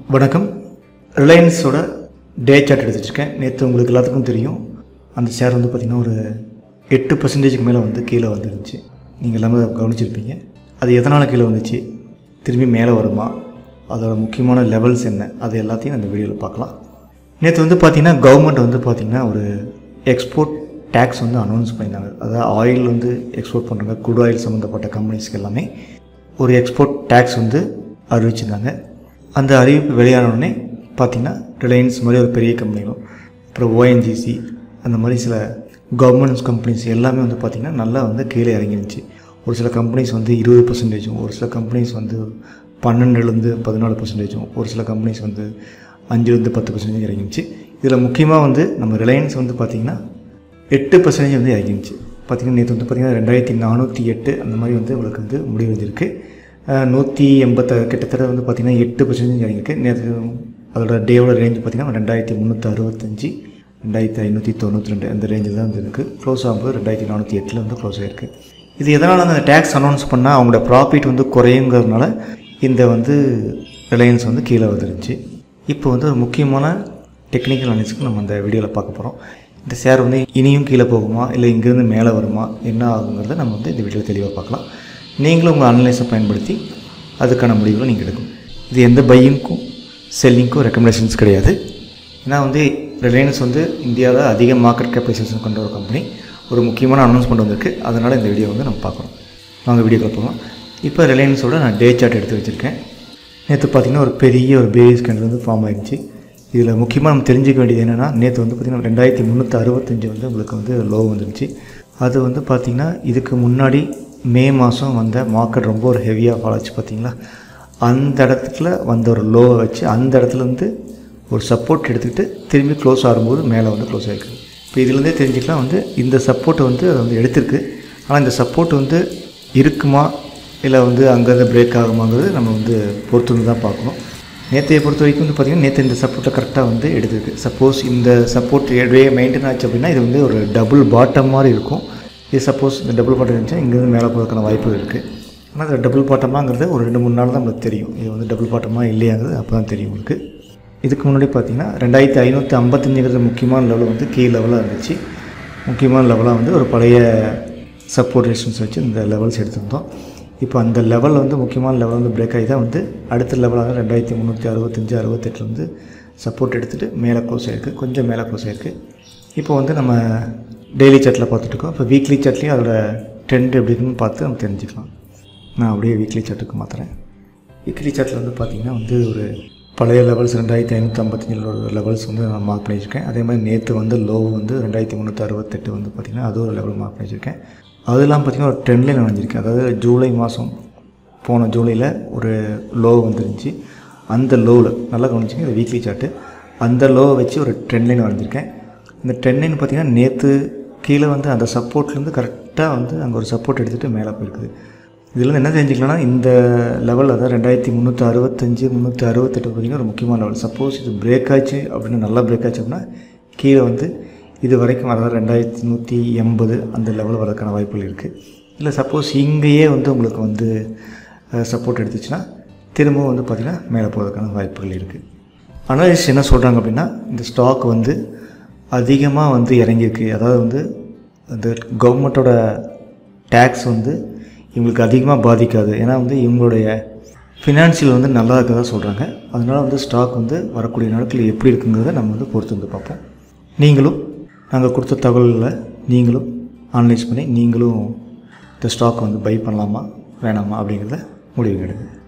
வணக்கம் ரிலையன்ஸோட டே சார்ட் எடுத்து வச்சுருக்கேன் நேற்று உங்களுக்கு எல்லாத்துக்கும் தெரியும் அந்த ஷேர் வந்து பார்த்திங்கன்னா ஒரு எட்டு பர்சன்டேஜுக்கு மேலே வந்து கீழே வந்துருந்துச்சு நீங்கள் எல்லாமே அதை கவனிச்சிருப்பீங்க அது எதனால் கீழே வந்துச்சு திரும்பி மேலே வருமா அதோட முக்கியமான லெவல்ஸ் என்ன அது எல்லாத்தையும் அந்த வீடியோவில் பார்க்கலாம் நேற்று வந்து பார்த்திங்கன்னா கவர்மெண்ட் வந்து பார்த்திங்கன்னா ஒரு எக்ஸ்போர்ட் டேக்ஸ் வந்து அனௌன்ஸ் பண்ணியிருந்தாங்க அதாவது ஆயில் வந்து எக்ஸ்போர்ட் பண்ணுறாங்க குட் ஆயில் சம்மந்தப்பட்ட கம்பெனிஸ்க்கு எல்லாமே ஒரு எக்ஸ்போர்ட் டேக்ஸ் வந்து அறிவிச்சிருந்தாங்க அந்த அறிவிப்பு வெளியான உடனே பார்த்திங்கன்னா ரிலையன்ஸ் மாதிரி ஒரு பெரிய கம்பெனிகளும் அப்புறம் ஓஎன்ஜிசி அந்த மாதிரி சில கவர்மெண்ட்ஸ் கம்பெனிஸ் எல்லாமே வந்து பார்த்திங்கன்னா நல்லா வந்து கீழே இறங்கிருந்துச்சு ஒரு சில கம்பெனிஸ் வந்து இருபது பர்சன்டேஜும் ஒரு சில கம்பெனிஸ் வந்து பன்னெண்டுலேருந்து பதினாலு பர்சன்டேஜும் ஒரு சில கம்பெனிஸ் வந்து அஞ்சுலேருந்து பத்து பர்சன்டேஜ் இறங்கிருந்துச்சு இதில் முக்கியமாக வந்து நம்ம ரிலையன்ஸ் வந்து பார்த்திங்கன்னா எட்டு பர்சன்டேஜ் வந்து இறங்கிருந்துச்சு பார்த்திங்கன்னா நேற்று வந்து பார்த்திங்கன்னா ரெண்டாயிரத்தி நானூற்றி எட்டு அந்த மாதிரி வந்து உங்களுக்கு வந்து முடிவடைஞ்சிருக்கு நூற்றி எண்பத்த கிட்டத்தட்ட வந்து பார்த்திங்கன்னா எட்டு பர்சன்டேஜ் இறங்கியிருக்கு நேற்று அதோட டேவோட ரேஞ்ச் பார்த்திங்கன்னா ரெண்டாயிரத்தி முந்நூற்றி அறுபத்தஞ்சி ரெண்டாயிரத்தி ஐநூற்றி தொண்ணூற்றி ரெண்டு அந்த ரேஞ்சில் தான் வந்து இருக்குது க்ளோஸ் ஆகும்போது ரெண்டாயிரத்தி நானூற்றி எட்டில் வந்து க்ளோஸ் ஆகிருக்கு இது எதனால் அந்த டேக்ஸ் அனௌன்ஸ் பண்ணால் அவங்களோட ப்ராஃபிட் வந்து குறையுங்கிறதுனால இந்த வந்து ரிலையன்ஸ் வந்து கீழே வந்துருந்துச்சு இப்போ வந்து ஒரு முக்கியமான டெக்னிக்கல் அனலிஸ்க்கு நம்ம அந்த வீடியோவில் பார்க்க போகிறோம் இந்த ஷேர் வந்து இனியும் கீழே போகுமா இல்லை இங்கேருந்து மேலே வருமா என்ன ஆகுங்கிறத நம்ம வந்து இந்த வீடியோவில் தெளிவாக பார்க்கலாம் நீங்களும் உங்கள் அனலைஸை பயன்படுத்தி அதுக்கான முடிவுகளை நீங்கள் எடுக்கணும் இது எந்த பையிங்க்கும் செல்லிங்க்கும் ரெக்கமெண்டேஷன்ஸ் கிடையாது ஏன்னா வந்து ரிலையன்ஸ் வந்து இந்தியாவில் அதிக மார்க்கெட் கேபிடலைசேஷன் கொண்ட ஒரு கம்பெனி ஒரு முக்கியமான அனௌன்ஸ்மெண்ட் வந்திருக்கு அதனால் இந்த வீடியோ வந்து நம்ம பார்க்குறோம் வாங்க வீடியோக்குள்ள போகலாம் இப்போ ரிலையன்ஸோட நான் டே சார்ட் எடுத்து வச்சுருக்கேன் நேற்று பார்த்திங்கன்னா ஒரு பெரிய ஒரு பேஸ் கேண்டில் வந்து ஃபார்ம் ஆயிடுச்சு இதில் முக்கியமாக நம்ம தெரிஞ்சுக்க வேண்டியது என்னென்னா நேற்று வந்து பார்த்திங்கன்னா ரெண்டாயிரத்தி முந்நூற்றி அறுபத்தஞ்சு வந்து உங்களுக்கு வந்து லோ வந்துருந்துச்சு அது வந்து பார்த்திங்கன்னா இதுக்கு முன்னாடி மே மாதம் வந்த மார்க்கெட் ரொம்ப ஒரு ஹெவியாக ஃபால் ஆச்சு பார்த்தீங்களா அந்த இடத்துல வந்த ஒரு லோவை வச்சு அந்த இடத்துல இருந்து ஒரு சப்போர்ட் எடுத்துக்கிட்டு திரும்பி க்ளோஸ் ஆகும்போது மேலே வந்து க்ளோஸ் ஆகிருக்கு இப்போ இதுலேருந்தே தெரிஞ்சுக்கலாம் வந்து இந்த சப்போர்ட் வந்து அதை வந்து எடுத்திருக்கு ஆனால் இந்த சப்போர்ட் வந்து இருக்குமா இல்லை வந்து அங்கேருந்து பிரேக் ஆகுமாங்கிறது நம்ம வந்து பொறுத்து தான் பார்க்கணும் நேற்றைய பொறுத்த வரைக்கும் வந்து பார்த்திங்கன்னா நேற்று இந்த சப்போர்ட்டை கரெக்டாக வந்து எடுத்திருக்கு சப்போஸ் இந்த சப்போர்ட் இடையே மெயின்டைன் ஆச்சு அப்படின்னா இது வந்து ஒரு டபுள் பாட்டம் மாதிரி இருக்கும் இது சப்போஸ் இந்த டபுள் பாட்டம் இருந்துச்சுன்னா இங்கேருந்து மேலே போகிறதுக்கான வாய்ப்பு இருக்குது ஆனால் அது டபுள் பாட்டமாங்கிறது ஒரு ரெண்டு மூணு நாள் தான் நம்மளுக்கு தெரியும் இது வந்து டபுள் பாட்டமாக இல்லையாங்கிறது அப்போ தான் தெரியும் உங்களுக்கு இதுக்கு முன்னாடி பார்த்தீங்கன்னா ரெண்டாயிரத்தி ஐநூற்றி ஐம்பத்தஞ்சுங்கிறது முக்கியமான லெவலில் வந்து கீ லெவலாக இருந்துச்சு முக்கியமான லெவலாக வந்து ஒரு பழைய சப்போர்ட் ரெசிஸ்டன்ஸ் வச்சு இந்த லெவல்ஸ் எடுத்திருந்தோம் இப்போ அந்த லெவலில் வந்து முக்கியமான லெவல் வந்து பிரேக் ஆகி தான் வந்து அடுத்த லெவலாக ரெண்டாயிரத்தி முந்நூற்றி அறுபத்தஞ்சு அறுபத்தெட்டில் வந்து சப்போர்ட் எடுத்துகிட்டு மேலே க்ளோஸ் ஆகிருக்கு கொஞ்சம் மேலே க்ளோஸ் ஆகிருக்கு இப்போ வந்து நம்ம டெய்லி சார்ட்டில் பார்த்துட்ருக்கோம் இப்போ வீக்லி சார்ட்லேயும் அதோட ட்ரெண்ட் எப்படி இருக்குன்னு பார்த்து நம்ம தெரிஞ்சுக்கலாம் நான் அப்படியே வீக்லி சார்ட்டுக்கு மாற்றுறேன் வீக்லி சார்ட்டில் வந்து பார்த்திங்கன்னா வந்து ஒரு பழைய லெவல்ஸ் ரெண்டாயிரத்தி ஐநூற்றி ஐம்பத்தஞ்சில் ஒரு லெவல்ஸ் வந்து நான் மார்க் பண்ணி வச்சுருக்கேன் அதே மாதிரி நேற்று வந்து லோ வந்து ரெண்டாயிரத்தி முந்நூற்றி அறுபத்தெட்டு வந்து பார்த்திங்கன்னா அது ஒரு லெவல் மார்க் பண்ணி வச்சுருக்கேன் அதெல்லாம் பார்த்திங்கன்னா ஒரு ட்ரெண்ட்லேயே நான் வந்திருக்கேன் அதாவது ஜூலை மாதம் போன ஜூலையில் ஒரு லோ வந்துருந்துச்சு அந்த லோவில் நல்லா கவனிச்சிங்க இது வீக்லி சார்ட்டு அந்த லோவை வச்சு ஒரு ட்ரெண்ட் லைன் வரைஞ்சிருக்கேன் இந்த ட்ரெண்ட் லைன் பார்த்திங்கன்னா நேற்று கீழே வந்து அந்த சப்போர்ட்லேருந்து கரெக்டாக வந்து அங்கே ஒரு சப்போர்ட் எடுத்துகிட்டு மேலே போயிருக்குது இதில் என்ன தெரிஞ்சுக்கலாம்னா இந்த லெவல் அதாவது ரெண்டாயிரத்தி முந்நூற்றி அறுபத்தஞ்சு முந்நூற்றி அறுபத்தெட்டு பார்த்திங்கன்னா ஒரு முக்கியமான லெவல் சப்போஸ் இது பிரேக் ஆச்சு அப்படின்னு நல்லா பிரேக் ஆச்சு அப்படின்னா கீழே வந்து இது வரைக்கும் அதாவது ரெண்டாயிரத்தி நூற்றி எண்பது அந்த லெவல் வரதுக்கான வாய்ப்புகள் இருக்குது இல்லை சப்போஸ் இங்கேயே வந்து உங்களுக்கு வந்து சப்போர்ட் எடுத்துச்சுன்னா திரும்பவும் வந்து பார்த்திங்கன்னா மேலே போகிறதுக்கான வாய்ப்புகள் இருக்குது அனலிஸ்ட் என்ன சொல்கிறாங்க அப்படின்னா இந்த ஸ்டாக் வந்து அதிகமாக வந்து இறங்கியிருக்கு அதாவது வந்து அந்த கவர்மெண்ட்டோட டேக்ஸ் வந்து இவங்களுக்கு அதிகமாக பாதிக்காது ஏன்னா வந்து இவங்களுடைய ஃபினான்ஷியல் வந்து நல்லா இருக்கதா சொல்கிறாங்க அதனால் வந்து ஸ்டாக் வந்து வரக்கூடிய நாட்கள் எப்படி இருக்குங்கிறத நம்ம வந்து பொறுத்து வந்து பார்ப்போம் நீங்களும் நாங்கள் கொடுத்த தகவல்களை நீங்களும் அனலைஸ் பண்ணி நீங்களும் இந்த ஸ்டாக் வந்து பை பண்ணலாமா வேணாமா அப்படிங்கிறத முடிவு எடுங்க